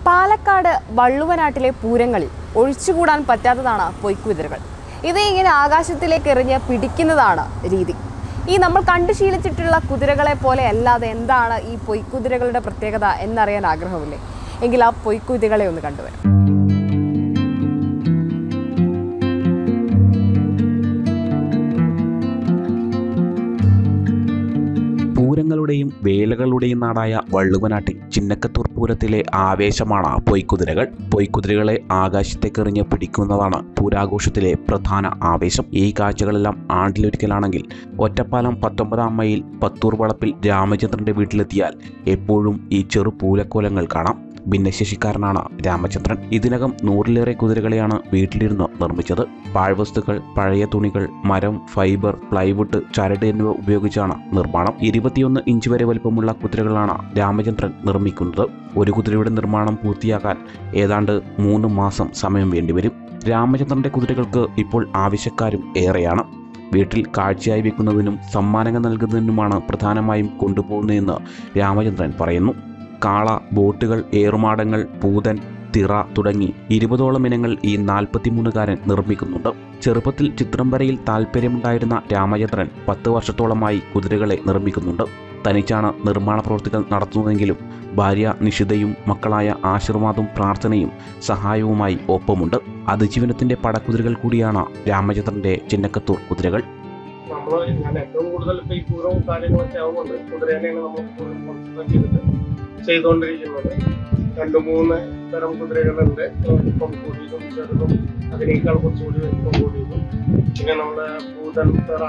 പാലക്കാട് വള്ളുവനാട്ടിലെ പൂരങ്ങളിൽ ഒഴിച്ചുകൂടാൻ പറ്റാത്തതാണ് പൊയ്ക്കുതിരകൾ ഇത് ഇങ്ങനെ ആകാശത്തിലേക്ക് എറിഞ്ഞ് പിടിക്കുന്നതാണ് രീതി ഈ നമ്മൾ കണ്ടു ശീലിച്ചിട്ടുള്ള കുതിരകളെ പോലെ അല്ലാതെ എന്താണ് ഈ പൊയ്ക്കുതിരകളുടെ പ്രത്യേകത എന്നറിയാൻ ആഗ്രഹമില്ലേ എങ്കിൽ ആ പൊയ്ക്കുതിരകളെ ഒന്ന് കണ്ടുവരാം പൂരങ്ങളുടെയും വേലകളുടെയും നാടായ വള്ളുവനാട്ടിൽ ചിന്നക്കത്തൂർ പൂരത്തിലെ ആവേശമാണ് പൊയ്ക്കുതിരകൾ പൊയ്ക്കുതിരകളെ ആകാശത്തേക്കെറിഞ്ഞ് പിടിക്കുന്നതാണ് പൂരാഘോഷത്തിലെ പ്രധാന ആവേശം ഈ കാഴ്ചകളെല്ലാം ആണ്ടിലൊരിക്കലാണെങ്കിൽ ഒറ്റപ്പാലം പത്തൊമ്പതാം മൈൽ പത്തൂർ വളപ്പിൽ രാമചന്ദ്രന്റെ വീട്ടിലെത്തിയാൽ എപ്പോഴും ഈ ചെറു പൂലക്കോലങ്ങൾ കാണാം ഭിന്നശേഷിക്കാരനാണ് രാമചന്ദ്രൻ ഇതിനകം നൂറിലേറെ കുതിരകളെയാണ് വീട്ടിലിരുന്ന് നിർമ്മിച്ചത് പാഴ്വസ്തുക്കൾ പഴയ തുണികൾ മരം ഫൈബർ പ്ലൈവുഡ് ചരട് എന്നിവ ഉപയോഗിച്ചാണ് നിർമ്മാണം ഇരുപത്തിയൊന്ന് ഇഞ്ച് വരെ വലിപ്പമുള്ള കുതിരകളാണ് രാമചന്ദ്രൻ നിർമ്മിക്കുന്നത് ഒരു കുതിരയുടെ നിർമ്മാണം പൂർത്തിയാക്കാൻ ഏതാണ്ട് മൂന്ന് മാസം സമയം വേണ്ടിവരും രാമചന്ദ്രന്റെ കുതിരകൾക്ക് ഇപ്പോൾ ആവശ്യക്കാരും ഏറെയാണ് വീട്ടിൽ കാഴ്ചയായി വെക്കുന്നതിനും സമ്മാനങ്ങൾ നൽകുന്നതിനുമാണ് പ്രധാനമായും കൊണ്ടുപോകുന്നതെന്ന് രാമചന്ദ്രൻ പറയുന്നു കാള ബോട്ടുകൾ ഏറുമാടങ്ങൾ പൂതൻ തിറ തുടങ്ങി ഇരുപതോളം ഇനങ്ങൾ ഈ നാൽപ്പത്തിമൂന്നുകാരൻ നിർമ്മിക്കുന്നുണ്ട് ചെറുപ്പത്തിൽ ചിത്രം വരയിൽ താല്പര്യമുണ്ടായിരുന്ന രാമചന്ദ്രൻ പത്ത് വർഷത്തോളമായി കുതിരകളെ നിർമ്മിക്കുന്നുണ്ട് തനിച്ചാണ് നിർമ്മാണ പ്രവൃത്തികൾ നടത്തുന്നതെങ്കിലും ഭാര്യ നിഷിതയും മക്കളായ ആശീർവാദവും പ്രാർത്ഥനയും സഹായവുമായി ഒപ്പമുണ്ട് അതിജീവനത്തിന്റെ പടക്കുതിരകൾ കൂടിയാണ് രാമചന്ദ്രന്റെ ചിന്നക്കത്തൂർ കുതിരകൾ നമ്മൾ ഞാൻ ഏറ്റവും കൂടുതൽ ഇപ്പൊ ഈ പൂരവും കാര്യങ്ങളൊക്കെ ആവുന്നുണ്ട് കുതിരേനെയാണ് നമ്മൾ കൂടുതൽ കോൺസെൻട്രേറ്റ് ചെയ്തിട്ട് ചെയ്തുകൊണ്ടിരിക്കുന്നത് രണ്ട് മൂന്ന് തരം കുതിരകളുണ്ട് വലിപ്പം കൂടിയതും ചെറുതും അതിനേക്കാൾ കുറച്ചുകൂടി വലിപ്പം കൂടിയതും പിന്നെ നമ്മുടെ പൂതൻ തെറ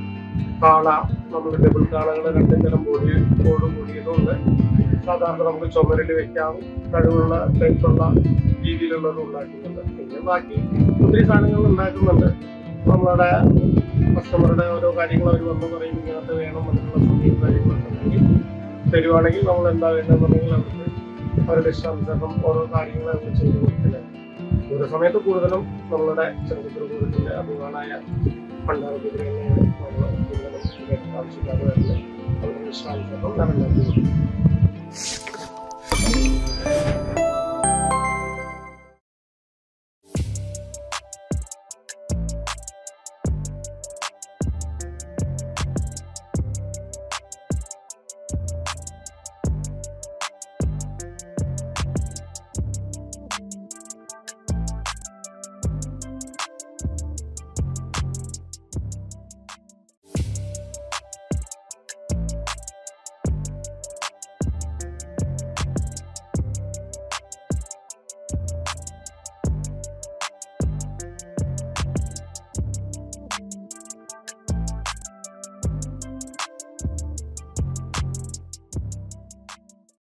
കാള നമ്മൾ ഡബിൾ കാളകൾ രണ്ടും തരം ബോഡി ബോർഡ് കൂടിയതും ഉണ്ട് സാധാരണ നമുക്ക് ചുമരിൽ വെക്കാം കഴിവുള്ള ടൈപ്പുള്ള രീതിയിലുള്ളതും ഉണ്ടാക്കുന്നുണ്ട് പിന്നെ ബാക്കി ഒത്തിരി സാധനങ്ങൾ ഉണ്ടാക്കുന്നുണ്ട് നമ്മളുടെ കസ്റ്റമറുടെ ഓരോ കാര്യങ്ങൾ അവർ വന്ന് പറയും ഇങ്ങനത്തെ വേണം അതിനുള്ള സമയം കാര്യങ്ങളൊക്കെ ഉണ്ടെങ്കിൽ തരുവാണെങ്കിൽ നമ്മൾ എന്താ വേണ്ടതെന്നുണ്ടെങ്കിൽ അവർക്ക് അവരുടെ ഇഷ്ടാനുസരണം ഓരോ കാര്യങ്ങൾ അവർ ചെയ്തു കൊടുക്കുന്നത് ഓരോ സമയത്ത് കൂടുതലും നമ്മളുടെ ചെറുപ്പത്തിൽ കൂടുതലിന്റെ അഭിമാനായ പണ്ടാറ കുതിര തന്നെയാണ് നമ്മൾ കൂടുതലും ആവശ്യക്കാർ വരുന്നത് അവരുടെ ഇഷ്ടാനുസരണം ഞാൻ ഉണ്ടാക്കി കൊടുക്കും